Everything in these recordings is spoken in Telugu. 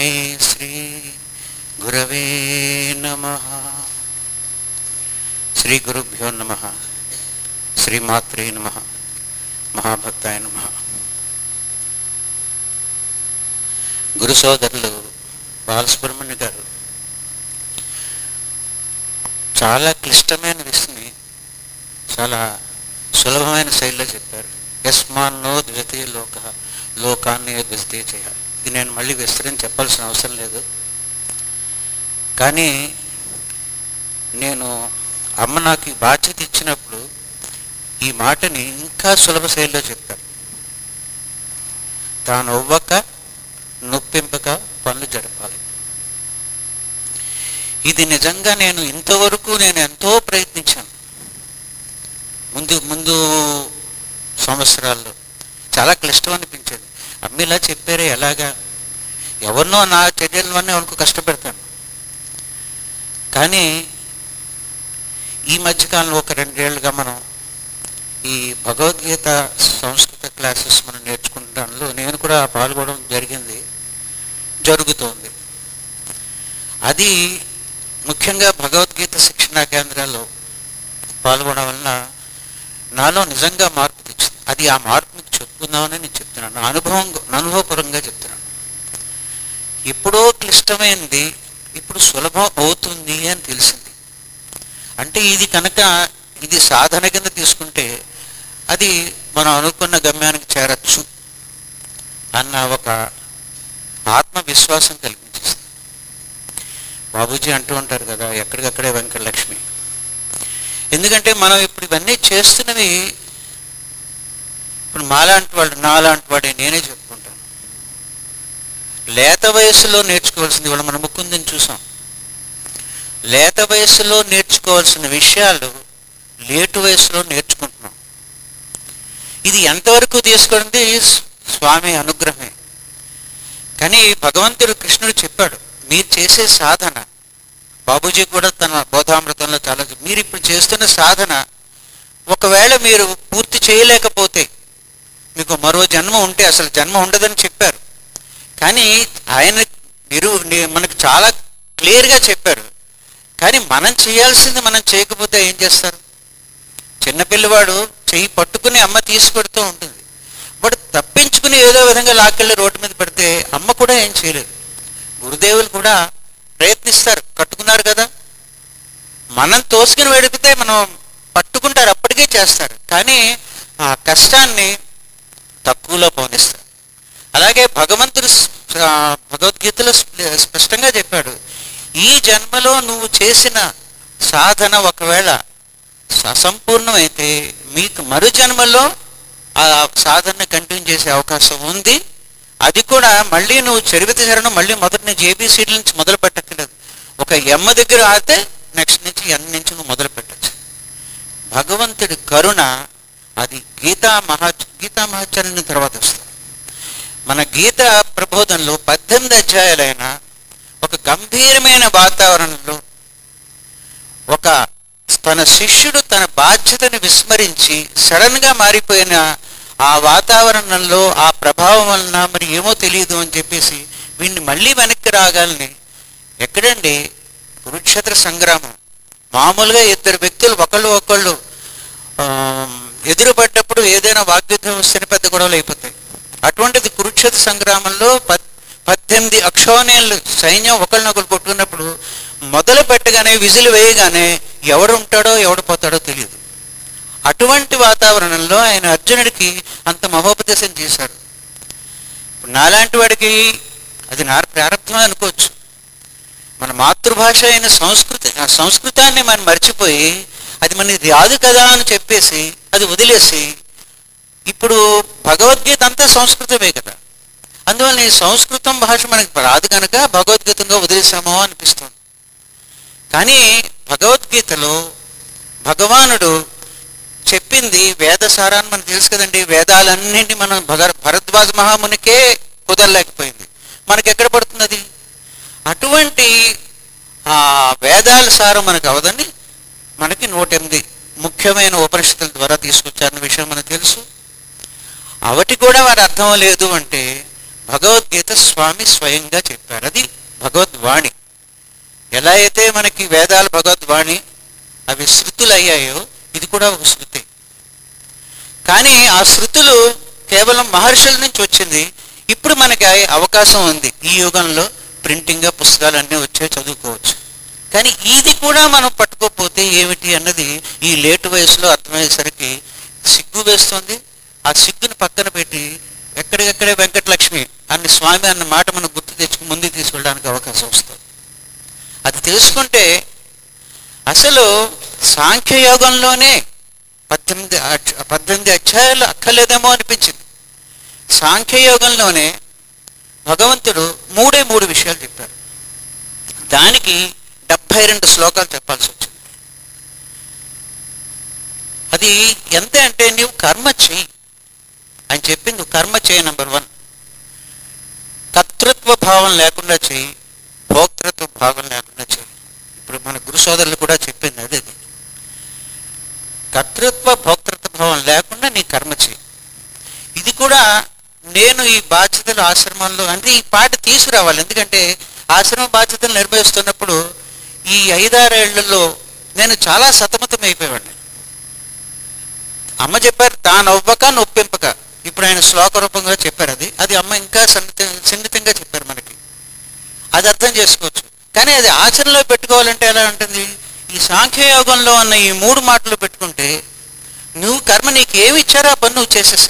తస్మై శ్రీ గురవే నమ శ్రీ గురుభ్యో నమ శ్రీమాత్రే నమ మహాభక్తాయ నమ గురు సోదరులు బాలసుబ్రహ్మణ్య గారు చాలా క్లిష్టమైన విషయాన్ని చాలా సులభమైన శైలిలో చెప్పారు యస్మాన్నో ద్వితీయ లోక లోకాన్ని ద్వితీయ చేయాలి ఇది నేను మళ్ళీ విస్తరించి చెప్పాల్సిన అవసరం లేదు కానీ నేను అమ్మ నాకు ఈ బాధ్యత ఇచ్చినప్పుడు ఈ మాటని ఇంకా సులభ శైలిలో చెప్పారు తాను అవ్వక నొప్పింపక పనులు జరపాలి ఇది నిజంగా నేను ఇంతవరకు నేను ఎంతో ప్రయత్నించాను ముందు ముందు సంవత్సరాల్లో చాలా క్లిష్టం అనిపించేది అమ్మ ఇలా చెప్పారే ఎలాగా ఎవరినో నా చర్యలవన్నీ వాళ్ళకు కష్టపెడతాను కానీ ఈ మధ్యకాలంలో ఒక రెండేళ్లుగా మనం ఈ భగవద్గీత సంస్కృత క్లాసెస్ మనం నేర్చుకుంటాంలో నేను కూడా పాల్గొనడం జరిగింది జరుగుతోంది అది ముఖ్యంగా భగవద్గీత శిక్షణా కేంద్రాల్లో పాల్గొనడం వలన నాలో నిజంగా మార్పు తెచ్చింది అది ఆ మార్పు మీకు చెప్పుకుందామని నేను చెప్తున్నాను నా అనుభవం నా అనుభవపరంగా చెప్తున్నాను ఎప్పుడో క్లిష్టమైంది ఇప్పుడు సులభం అవుతుంది అని తెలిసింది అంటే ఇది కనుక ఇది సాధన కింద తీసుకుంటే అది మనం అనుకున్న గమ్యానికి చేరచ్చు అన్న ఒక ఆత్మవిశ్వాసం కల్పించేస్తుంది బాబూజీ అంటూ ఉంటారు కదా ఎక్కడికక్కడే వెంకటలక్ష్మి ఎందుకంటే మనం ఇప్పుడు ఇవన్నీ చేస్తున్నవి ఇప్పుడు మాలాంటి వాళ్ళు నాలాంటి వాడే నేనే చెప్పుకుంటాను లేత వయస్సులో నేర్చుకోవాల్సింది వాళ్ళు మన ముక్కుందని చూసాం లేత వయస్సులో నేర్చుకోవాల్సిన విషయాలు లేటు వయసులో నేర్చుకుంటున్నాం ఇది ఎంతవరకు తీసుకుంది స్వామి అనుగ్రహమే కానీ భగవంతుడు కృష్ణుడు చెప్పాడు మీరు చేసే సాధన బాబూజీ కూడా తన బోధామృతంలో చాలా చెప్ప- మీరు ఇప్పుడు చేస్తున్న సాధన ఒకవేళ మీరు పూర్తి చేయలేకపోతే మీకు మరో జన్మ ఉంటే అసలు జన్మ ఉండదని చెప్పారు కానీ ఆయన నిరు ని- మనకు చాలా క్లియర్గా చెప్పారు కానీ మనం చేయాల్సింది మనం చేయకపోతే ఏం చేస్తారు చిన్నపిల్లవాడు చెయ్యి పట్టుకుని అమ్మ తీసుకెడుతూ ఉంటుంది బట్ తప్పించుకుని ఏదో విధంగా లాక్కెళ్ళి రోడ్డు మీద పెడితే అమ్మ కూడా ఏం చేయలేదు గురుదేవులు కూడా ప్రయత్నిస్తారు కట్టుకున్నారు కదా మనం తోసుకుని వెడిపితే మనం పట్టుకుంటారు అప్పటికే చేస్తారు కానీ ఆ కష్టాన్ని తక్కువలో పోనిస్తారు అలాగే భగవంతుడు స్- ఆ, భగవద్గీతలో స్ప- స్పష్టంగా చెప్పాడు ఈ జన్మలో నువ్వు చేసిన సాధన ఒకవేళ అసంపూర్ణమైతే మీకు మరు జన్మలో ఆ సాధన కంటిన్యూ చేసే అవకాశం ఉంది అది కూడా మళ్ళీ నువ్వు చరివిత చరణం మళ్ళీ మొదటి నుంచి ఏబిసిడి నుంచి మొదలు పెట్టక్కర్లేదు ఒక ఎమ్మ దగ్గర ఆడితే నెక్స్ట్ నుంచి ఎన్ నుంచి నువ్వు మొదలు పెట్టచ్చు భగవంతుడి కరుణ అది గీతా మహా గీతా మహాచరణ తర్వాత వస్తుంది మన గీత ప్రబోధనలో పద్దెనిమిది అధ్యాయాలైన ఒక గంభీరమైన వాతావరణంలో ఒక తన శిష్యుడు తన బాధ్యతను విస్మరించి సడన్ గా మారిపోయిన ఆ వాతావరణంలో ఆ ప్రభావం వలన మరి ఏమో తెలియదు అని చెప్పేసి వీడిని మళ్ళీ వెనక్కి రాగాలని ఎక్కడండి కురుక్షేత్ర సంగ్రామం మామూలుగా ఇద్దరు వ్యక్తులు ఒకళ్ళు ఒకళ్ళు ఆ, ఎదురుపడ్డప్పుడు ఏదైనా వాగ్యుద్ధం వస్తేనే పెద్ద గొడవలు అయిపోతాయి అటువంటిది కురుక్షేత్ర సంగ్రామంలో పద్ పద్దెనిమిది అక్షోణీయులు సైన్యం ఒకరినొకరు కొట్టుకున్నప్పుడు మొదలు పెట్టగానే విజిల్ వేయగానే ఎవడు ఉంటాడో ఎవడు పోతాడో తెలియదు అటువంటి వాతావరణంలో ఆయన అర్జునుడికి అంత మహోపదేశం చేశారు ఇప్పుడు నాలాంటి వాడికి అది నా ప్రారంభమే అనుకోవచ్చు మన మాతృభాష అయిన సంస్కృతి ఆ సంస్కృతాన్ని మనం మర్చిపోయి అది మనది రాదు కదా అని చెప్పేసి అది వదిలేసి ఇప్పుడు భగవద్గీత అంతా సంస్కృతమే కదా అందువల్ల ఈ సంస్కృతం భాష మనకి రాదు కనుక భగవద్గీతంగా వదిలేసామో అనిపిస్తుంది కానీ భగవద్గీతలో భగవానుడు చెప్పింది వేద సారాన్ని మనకు తెలుసు కదండి వేదాలన్నింటి మనం భగ భరద్వాజ మహామునికే కుదరలేకపోయింది మనకి ఎక్కడ పడుతుంది అది అటువంటి ఆ వేదాల సారం మనకు అవదని మనకి నూట ఎనిమిది ముఖ్యమైన ఉపనిషత్తుల ద్వారా తీసుకొచ్చారన్న విషయం మనకు తెలుసు అవటి కూడా వారి అర్థం లేదు అంటే భగవద్గీత భగవద్గీత స్వామి స్వయంగా చెప్పారు అది భగవద్వాణి ఎలా అయితే మనకి వేదాలు భగవద్వాణి అవి శృతులు అయ్యాయో ఇది కూడా ఒక శృతి కానీ ఆ శృతులు కేవలం మహర్షుల నుంచి వచ్చింది ఇప్పుడు మనకి ఆ అవకాశం ఉంది ఈ యుగంలో ప్రింటింగ్గా పుస్తకాలు అన్నీ వచ్చే చదువుకోవచ్చు కానీ ఇది కూడా మనం పట్టుకోకపోతే ఏమిటి అన్నది ఈ లేటు వయసులో అర్థమయ్యేసరికి సిగ్గు వేస్తుంది ఆ సిగ్గుని పక్కన పెట్టి ఎక్కడికెక్కడే వెంకటలక్ష్మి అన్న స్వామి అన్న మాట మనం గుర్తు తెచ్చుకుని ముందుకు తీసుకెళ్ళడానికి అవకాశం వస్తుంది అది తెలుసుకుంటే అసలు సాంఖ్యయోగంలోనే పద్దెనిమిది అధ్య- పద్దెనిమిది అధ్యాయాలు అక్కర్లేదేమో అనిపించింది సాంఖ్యయోగంలోనే భగవంతుడు మూడే మూడు విషయాలు చెప్పారు దానికి డెబ్భై రెండు శ్లోకాలు చెప్పాల్సి వచ్చింది అది ఎంత అంటే నీవు కర్మ చెయ్యి ఆయన చెప్పింది నువ్వు కర్మ చేయి నంబర్ వన్ కర్తృత్వ భావం లేకుండా చెయ్యి భోక్తృత్వ భావం లేకుండా చెయ్యి ఇప్పుడు మన గురు సోదరులు కూడా చెప్పింది అదే అది. కర్తృత్వ భోక్తృత్వ భావం లేకుండా నీ కర్మ చేయి ఇది కూడా నేను ఈ బాధ్యతలు ఆశ్రమంలో అంటే ఈ పాట తీసుకురావాలి ఎందుకంటే ఆశ్రమ బాధ్యతలు నిర్వహిస్తున్నప్పుడు ఈ ఐదారేళ్లలో నేను చాలా సతమతం అయిపోయాడిని అమ్మ చెప్పారు తాను అవ్వక నొప్పింపక ఇప్పుడు ఆయన శ్లోక రూపంగా చెప్పారు అది అది అమ్మ ఇంకా సన్నిత సున్నితంగా చెప్పారు మనకి అది అర్థం చేసుకోవచ్చు కానీ అది ఆచరణలో పెట్టుకోవాలంటే ఎలా ఉంటుంది ఈ సాంఖ్యయోగంలో ఉన్న ఈ మూడు మాటలు పెట్టుకుంటే నువ్వు కర్మ నీకు ఏమి ఇచ్చారో ఆ పని నువ్వు చేసేసి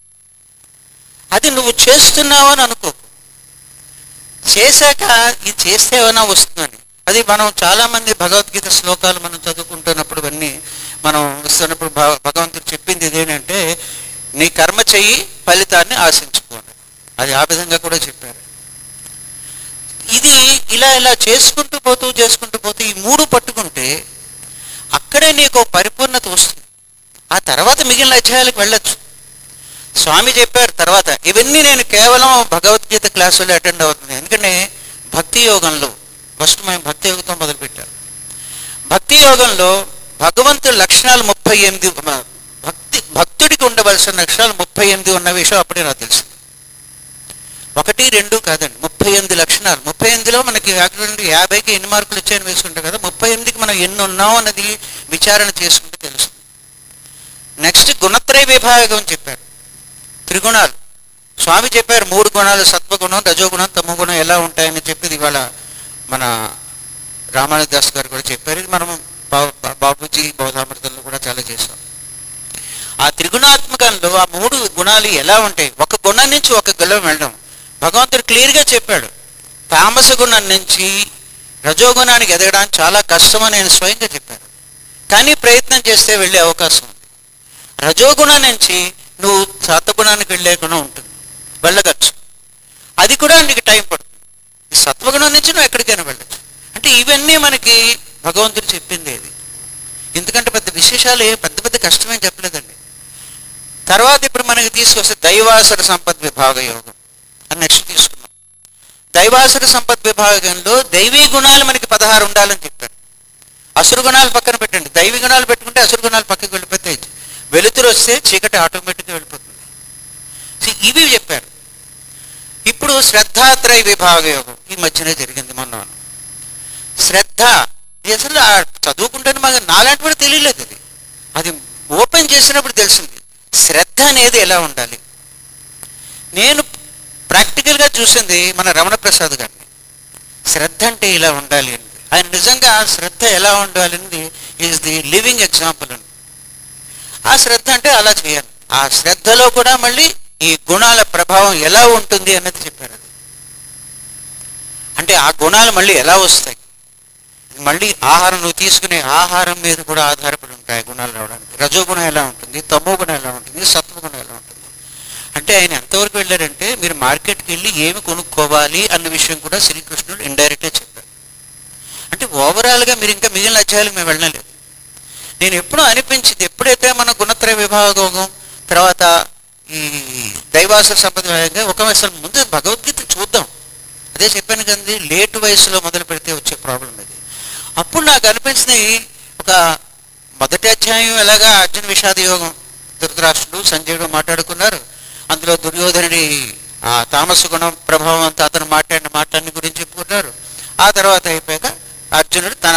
అది నువ్వు చేస్తున్నావు అని అనుకో చేశాక ఇది చేస్తే ఏమైనా వస్తుందని అది మనం చాలా మంది భగవద్గీత శ్లోకాలు మనం చదువుకుంటున్నప్పుడు ఇవన్నీ మనం ఇస్తున్నప్పుడు భగ- భగవంతుడు చెప్పింది ఇదేంటంటే నీ కర్మ చెయ్యి ఫలితాన్ని ఆశించుకోండి అది ఆ విధంగా కూడా చెప్పారు ఇది ఇలా ఇలా చేసుకుంటూ పోతూ చేసుకుంటూ పోతూ ఈ మూడు పట్టుకుంటే అక్కడే నీకు ఓ పరిపూర్ణత వస్తుంది ఆ తర్వాత మిగిలిన అధ్యాయాలకు వెళ్ళొచ్చు స్వామి చెప్పారు తర్వాత ఇవన్నీ నేను కేవలం భగవద్గీత క్లాసులో అటెండ్ అవుతుంది ఎందుకంటే భక్తి యోగంలో ఫస్ట్ మేము భక్తి యోగంతో మొదలుపెట్టారు భక్తి యోగంలో భగవంతుడి లక్షణాలు ముప్పై ఎనిమిది మ- భక్తి భక్తుడికి ఉండవలసిన లక్షణాలు ముప్పై ఎనిమిది ఉన్న విషయం అప్పుడే నాకు తెలుసు ఒకటి రెండు కాదండి ముప్పై ఎనిమిది లక్షణాలు ముప్పై ఎనిమిదిలో మనకి వ్యాకరణ యాభైకి ఎన్ని మార్కులు వచ్చాయని వేసుకుంటాం కదా ముప్పై ఎనిమిదికి మనం ఎన్ని ఉన్నాం అన్నది విచారణ చేసుకుంటే తెలుసు నెక్స్ట్ గుణత్రయ విభాగం చెప్పారు త్రిగుణాలు స్వామి చెప్పారు మూడు గుణాలు సత్వగుణం రజోగుణం తమోగుణం ఎలా ఉంటాయని చెప్పి ఇవాళ మన రామానుదాస్ గారు కూడా చెప్పారు ఇది మనం బా- బా- బాబూజీ బౌధామృతంలో కూడా చాలా చేసాం ఆ త్రిగుణాత్మకంలో ఆ మూడు గుణాలు ఎలా ఉంటాయి ఒక గుణం నుంచి ఒక గుణం వెళ్ళడం భగవంతుడు క్లియర్గా చెప్పాడు తామస గుణం నుంచి రజోగుణానికి ఎదగడానికి చాలా కష్టమని ఆయన స్వయంగా చెప్పారు కానీ ప్రయత్నం చేస్తే వెళ్ళే అవకాశం ఉంది రజోగుణం నుంచి నువ్వు సత్వగుణానికి వెళ్ళేకుండా ఉంటుంది వెళ్ళగచ్చు అది కూడా నీకు టైం పడుతుంది ఈ సత్వగుణం నుంచి నువ్వు ఎక్కడికైనా వెళ్ళచ్చు అంటే ఇవన్నీ మనకి భగవంతుడు చెప్పింది ఇది ఎందుకంటే పెద్ద విశేషాలు ఏ పెద్ద పెద్ద కష్టమేం చెప్పలేదండి తర్వాత ఇప్పుడు మనకి తీసుకొస్తే దైవాసుర సంపద్ విభాగ యోగం అని నెక్స్ట్ తీసుకున్నాం దైవాసుర సంపద్ విభాగంలో దైవీ గుణాలు మనకి పదహారు ఉండాలని చెప్పారు అసురు గుణాలు పక్కన పెట్టండి దైవీ గుణాలు పెట్టుకుంటే అసురు గుణాలు పక్కకి వెళ్ళిపోతాయి వెలుతురు వస్తే చీకటి ఆటోమేటిక్గా వెళ్ళిపోతుంది See, ఇవి చెప్పారు ఇప్పుడు శ్రద్ధాత్రయ విభాగ యోగం ఈ మధ్యనే జరిగింది మొన్న శ్రద్ధ ఇది అసలు ఆ చదువుకుంటేనే మాకు నాలాంటి కూడా తెలియలేదు అది అది ఓపెన్ చేసినప్పుడు తెలిసింది శ్రద్ధ అనేది ఎలా ఉండాలి నేను ప్రాక్టికల్గా చూసింది మన రమణ ప్రసాద్ గారిని శ్రద్ధ అంటే ఇలా ఉండాలి అని ఆయన నిజంగా శ్రద్ధ ఎలా ఉండాలి అనేది ఈజ్ ది లివింగ్ ఎగ్జాంపుల్ అని ఆ శ్రద్ధ అంటే అలా చేయాలి ఆ శ్రద్ధలో కూడా మళ్ళీ ఈ గుణాల ప్రభావం ఎలా ఉంటుంది అన్నది చెప్పారు అది అంటే ఆ గుణాలు మళ్ళీ ఎలా వస్తాయి మళ్ళీ ఆహారం నువ్వు తీసుకునే ఆహారం మీద కూడా ఆధారపడి ఉంటాయి గుణాలు రావడానికి రజోగుణం ఎలా ఉంటుంది తమో గుణం ఎలా ఉంటుంది సత్వగుణం ఎలా ఉంటుంది అంటే ఆయన ఎంతవరకు వెళ్ళారంటే మీరు మార్కెట్కి వెళ్ళి ఏమి కొనుక్కోవాలి అన్న విషయం కూడా శ్రీకృష్ణుడు ఇండైరెక్ట్గా చెప్పారు అంటే ఓవరాల్గా మీరు ఇంకా మిగిలిన అధ్యాయాలకు మేము వెళ్ళలేదు నేను ఎప్పుడూ అనిపించింది ఎప్పుడైతే మన గుణత్రయ విభాగం తర్వాత ఈ దైవాస సంపద విభాగంగా ఒక అసలు ముందు భగవద్గీత చూద్దాం అదే చెప్పాను కదండి లేటు వయసులో మొదలు పెడితే వచ్చే ప్రాబ్లం ఇది అప్పుడు నాకు అనిపించింది ఒక మొదటి అధ్యాయం ఎలాగా అర్జున విషాద యోగం ధృతరాష్ట్రుడు సంజయుడు మాట్లాడుకున్నారు అందులో దుర్యోధనుడి ఆ తామస గుణం ప్రభావం అంతా అతను మాట్లాడిన మాటలన్నీ గురించి చెప్పుకున్నారు ఆ తర్వాత అయిపోయాక అర్జునుడు తన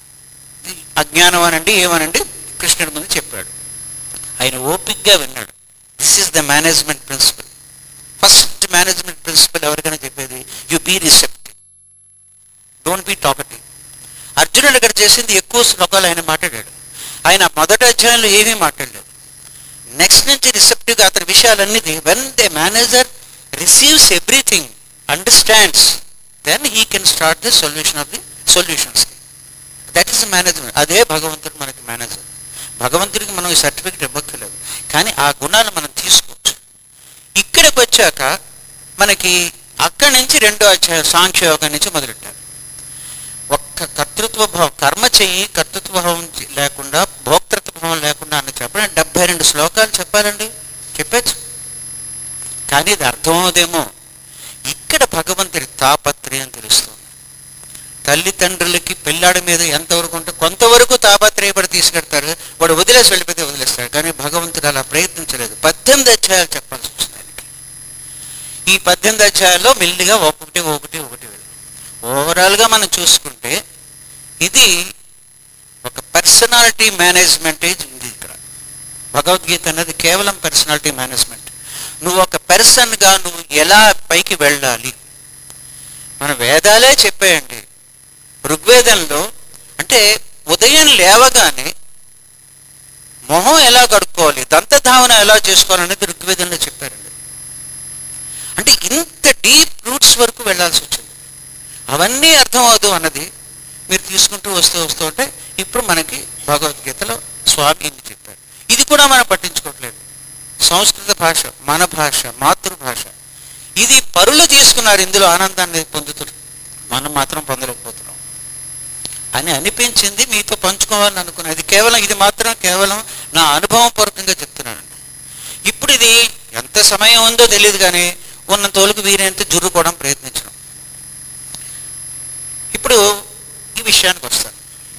అజ్ఞానం అనండి ఏమనండి కృష్ణుడి ముందు చెప్పాడు ఆయన ఓపిక్గా విన్నాడు this is the management principle first management principle ఎవరికైనా చెప్పేది you be receptive don't be talkative అర్జునుడు ఇక్కడ చేసింది ఎక్కువ శ్లోకాలు ఆయన మాట్లాడాడు ఆయన మొదటి అధ్యాయంలో ఏమీ మాట్లాడలేదు నెక్స్ట్ నుంచి రిసెప్టివ్గా అతని విషయాలన్నీ when the manager receives everything understands then he can start the solution of the solutions that is management అదే భగవంతుడు మనకి మేనేజర్ భగవంతుడికి మనం ఈ సర్టిఫికెట్ ఇవ్వక్కర్లేదు కానీ ఆ గుణాలు మనం తీసుకోవచ్చు ఇక్కడికి వచ్చాక మనకి అక్కడి నుంచి రెండో అధ్యాయం సాంఖ్యయోగం నుంచి మొదలెట్టారు ఒక్క కర్తృత్వ భావం కర్మ చెయ్యి కర్తృత్వ భావం చె- లేకుండా భోక్తృత్వ భావం లేకుండా అని చెప్పడం డెబ్బై రెండు శ్లోకాలు చెప్పాలండి చెప్పచ్చు కానీ ఇది అర్థమవుదేమో ఇక్కడ భగవంతుడి తాపత్రయం తెలుస్తుంది తల్లిదండ్రులకి పిల్లాడి మీద ఎంతవరకు ఉంటే కొంతవరకు తాపత్రయపడి తీసుకెడతారు వాడు వదిలేసి వెళ్ళిపోతే వదిలేస్తాడు కానీ భగవంతుడు అలా ప్రయత్నించలేదు పద్దెనిమిది అధ్యాయాలు చెప్పాల్సి వచ్చింది ఆయనకి ఈ పద్దెనిమిది అధ్యాయాల్లో మెల్లిగా ఒకటి ఒకటి ఒకటి వెళ్ళి ఓవరాల్గా మనం చూసుకుంటే ఇది ఒక పర్సనాలిటీ మేనేజ్మెంట్ ఉంది ఇక్కడ భగవద్గీత అనేది కేవలం పర్సనాలిటీ మేనేజ్మెంట్ నువ్వు ఒక పర్సన్గా నువ్వు ఎలా పైకి వెళ్ళాలి మన వేదాలే చెప్పేయండి ఋగ్వేదంలో అంటే ఉదయం లేవగానే మొహం ఎలా కడుక్కోవాలి దంతధావన ఎలా చేసుకోవాలనేది ఋగ్వేదంలో చెప్పారండి అంటే ఇంత డీప్ రూట్స్ వరకు వెళ్ళాల్సి వచ్చింది అవన్నీ అర్థమవుదు అన్నది మీరు తీసుకుంటూ వస్తూ వస్తూ ఉంటే ఇప్పుడు మనకి భగవద్గీతలో స్వామి ఇన్ని చెప్పారు ఇది కూడా మనం పట్టించుకోవట్లేదు సంస్కృత భాష మన భాష మాతృభాష ఇది పరులు తీసుకున్నారు ఇందులో ఆనందాన్ని పొందుతారు మనం మాత్రం పొందలేకపోతున్నాం అని అనిపించింది మీతో పంచుకోవాలని అనుకున్నాను ఇది కేవలం ఇది మాత్రం కేవలం నా అనుభవం పూర్వకంగా చెప్తున్నానండి ఇప్పుడు ఇది ఎంత సమయం ఉందో తెలియదు కానీ ఉన్న తోలుకు వీరైనంత జుర్రుకోవడం ప్రయత్నించడం ఇప్పుడు ఈ విషయానికి వస్తాను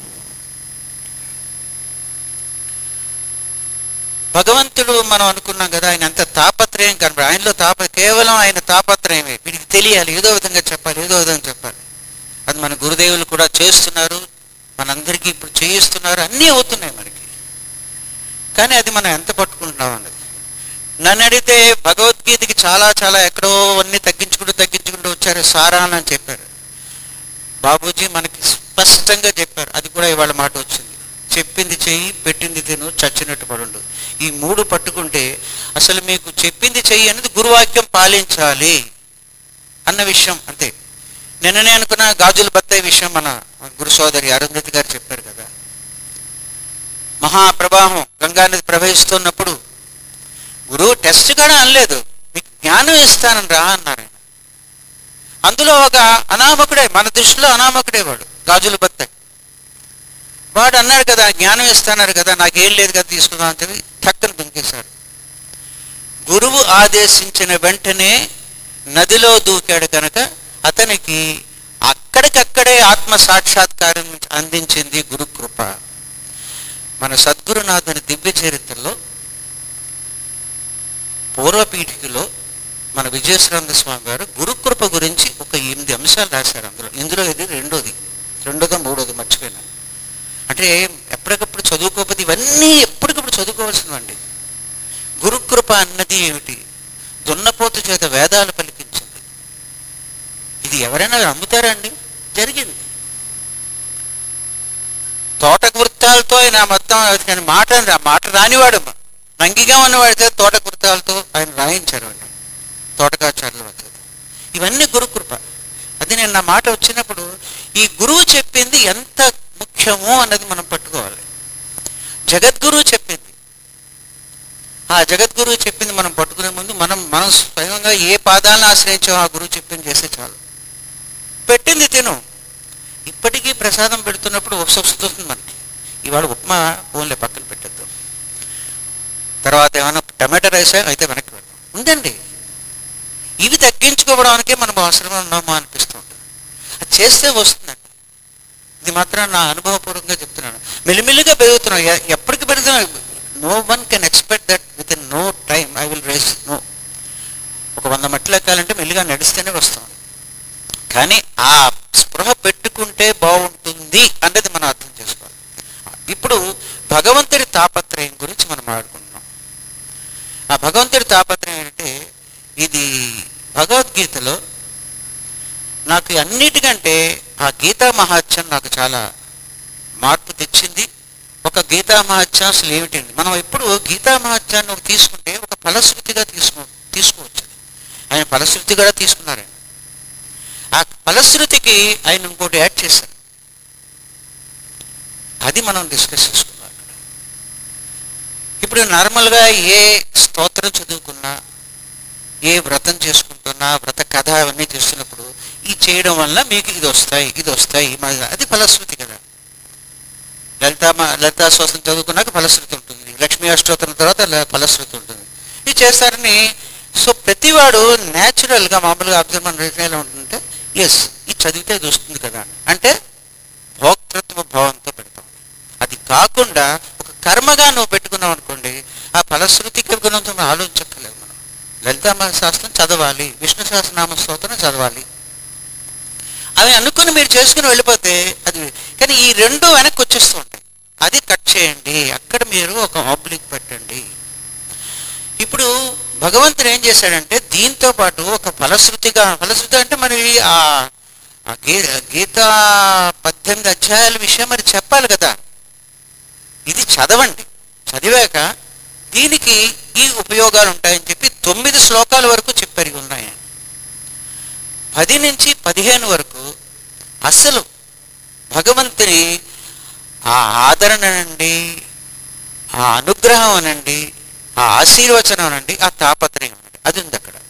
భగవంతుడు మనం అనుకున్నాం కదా ఆయన అంత తాపత్రయం కనబడి ఆయనలో తాప కేవలం ఆయన తాపత్రయమే వీడికి తెలియాలి ఏదో విధంగా చెప్పాలి ఏదో విధంగా చెప్పాలి అది మన గురుదేవులు కూడా చేస్తున్నారు మనందరికీ ఇప్పుడు చేయిస్తున్నారు అన్నీ అవుతున్నాయి మనకి కానీ అది మనం ఎంత పట్టుకుంటున్నాం అన్నది నన్ను అడిగితే భగవద్గీతకి చాలా చాలా ఎక్కడో అన్నీ తగ్గించుకుంటూ తగ్గించుకుంటూ వచ్చారు సారాన్ అని చెప్పారు బాబూజీ మనకి స్పష్టంగా చెప్పారు అది కూడా ఇవాళ మాట వచ్చింది చెప్పింది చెయ్యి పెట్టింది తిను చచ్చినట్టు పడుండు ఈ మూడు పట్టుకుంటే అసలు మీకు చెప్పింది చెయ్యి అనేది గురువాక్యం పాలించాలి అన్న విషయం అంతే నిన్ననే అనుకున్న గాజుల బత్తాయి విషయం మన గురు సోదరి అరుంధతి గారు చెప్పారు కదా మహాప్రవాహం గంగానది ప్రవహిస్తున్నప్పుడు గురువు టెస్ట్ కూడా అనలేదు మీకు జ్ఞానం ఇస్తానని రా అన్నారు ఆయన అందులో ఒక అనామకుడే మన దృష్టిలో అనామకుడే వాడు గాజుల బత్తాయి వాడు అన్నాడు కదా జ్ఞానం ఇస్తాన్నారు కదా నాకేం లేదు కదా తీసుకుందాం అని చెప్పి టక్కన దుంకేశాడు గురువు ఆదేశించిన వెంటనే నదిలో దూకాడు కనుక అతనికి అక్కడికక్కడే ఆత్మ సాక్షాత్కారం అందించింది గురుకృప మన సద్గురునాథుని దివ్య చరిత్రలో పూర్వపీఠికలో మన విజయశ్రాంత స్వామి గారు గురుకృప గురించి ఒక ఎనిమిది అంశాలు రాశారు అందులో ఇందులో ఇది రెండోది రెండోదో మూడోది మర్చిపోయినా అంటే ఎప్పటికప్పుడు చదువుకోకపోతే ఇవన్నీ ఎప్పటికప్పుడు చదువుకోవాల్సినవండి గురుకృప అన్నది ఏమిటి దున్నపోతు చేత వేదాలు పలికించింది ఇది ఎవరైనా నమ్ముతారా అండి జరిగింది తోటక వృత్తాలతో ఆయన మొత్తం ఆయన మాట ఆ మాట రానివాడు నంగిగా ఉన్నవాడితే తోటక వృత్తాలతో ఆయన రాయించారు అండి తోటకాచార్యుల వద్ద ఇవన్నీ గురుకృప అది నేను నా మాట వచ్చినప్పుడు ఈ గురువు చెప్పింది ఎంత ముఖ్యమో అన్నది మనం పట్టుకోవాలి జగద్గురువు చెప్పింది ఆ జగద్గురువు చెప్పింది మనం పట్టుకునే ముందు మనం మనం స్వయంగా ఏ పాదాలను ఆశ్రయించామో ఆ గురువు చెప్పింది చేస్తే చాలు పెట్టింది తిను ఇప్పటికీ ప్రసాదం పెడుతున్నప్పుడు వస్తుంది మనకి ఇవాళ ఉప్మా ఓన్లే పక్కన పెట్టద్దు తర్వాత ఏమైనా టమాటా రైసా అయితే వెనక్కి పెడదాం ఉందండి ఇవి తగ్గించుకోవడానికే మనం అవసరం ఉన్నామో అనిపిస్తూ ఉంటుంది అది చేస్తే వస్తుందండి ఇది మాత్రం నా అనుభవపూర్వకంగా చెప్తున్నాను మెల్లిమెల్లిగా పెరుగుతున్నాం ఎ- ఎప్పటికి పెరుగుతున్నా no one can expect that within no time I will raise no ఒక వంద మెట్లు ఎక్కాలంటే మెల్లిగా నడిస్తేనే వస్తాం కానీ ఆ స్పృహ పెట్టుకుంటే బాగుంటుంది అన్నది మనం అర్థం చేసుకోవాలి ఇప్పుడు భగవంతుడి తాపత్రయం గురించి మనం ఆడుకుంటున్నాం ఆ భగవంతుడి తాపత్రయం అంటే ఇది భగవద్గీతలో నాకు అన్నిటికంటే ఆ గీతా మహాత్యం నాకు చాలా మార్పు తెచ్చింది ఒక గీతా మహాత్యం అసలు ఏమిటండి మనం ఎప్పుడు గీతా మహాత్యాన్ని ఒక తీసుకుంటే ఒక ఫలశ్రుతిగా తీసుకో తీసుకోవచ్చు ఆయన ఫలశ్రుతి కూడా తీసుకున్నారు ఆయన. ఆ ఫలశ్రుతికి ఆయన ఇంకోటి యాడ్ చేశారు అది మనం డిస్కస్ చేసుకున్నాం ఇక్కడ. ఇప్పుడు నార్మల్గా ఏ స్తోత్రం చదువుకున్నా ఏ వ్రతం చేసుకుంటున్నా వ్రత కథ అవన్నీ చేస్తున్నప్పుడు ఈ చేయడం వల్ల మీకు ఇది వస్తాయి ఇది వస్తాయి మన- అది ఫలశ్రుతి కదా లలితా మ- లలితా స్తోత్రం చదువుకున్నాక ఫలశ్రుతి ఉంటుంది లక్ష్మీ అష్టోత్తరం తర్వాత ల- ఫలశ్రుతి ఉంటుంది ఇది చేస్తారని సో ప్రతివాడు న్యాచురల్గా మామూలుగా అబ్జర్వన్ రీతిలో ఉంటుంటే ఎస్ ఇది చదివితే ఇది వస్తుంది కదా అని. అంటే భోక్తృత్వ భావంతో పెడతాం అది కాకుండా ఒక కర్మగా నువ్వు పెట్టుకున్నావు అనుకోండి ఆ ఫలశ్రుతికి గుణంతో మనం ఆలోచించక్కర్లేదు మనం లలితా శాస్త్రం చదవాలి విష్ణు సహస్రనామ స్తోత్రం చదవాలి అవి అనుకుని మీరు చేసుకుని వెళ్ళిపోతే అది కానీ ఈ రెండు వెనక్కి వచ్చేస్తూ ఉంటాయి అది కట్ చేయండి అక్కడ మీరు ఒక ఆబ్లిక్ పెట్టండి ఇప్పుడు భగవంతుడు ఏం చేశాడంటే దీంతో పాటు ఒక ఫలశ్రుతిగా ఫలశ్రుతి అంటే మరి ఆ ఆ గీ గీత పద్దెనిమిది అధ్యాయాల విషయం మరి చెప్పాలి కదా ఇది చదవండి చదివాక దీనికి ఈ ఉపయోగాలు ఉంటాయని చెప్పి తొమ్మిది శ్లోకాల వరకు చెప్పరి ఉన్నాయి పది నుంచి పదిహేను వరకు అసలు భగవంతుని ఆ ఆదరణ అనండి ఆ అనుగ్రహం అనండి ఆ ఆశీర్వచనం అనండి ఆ తాపత్రయం అనండి అది ఉంది అక్కడ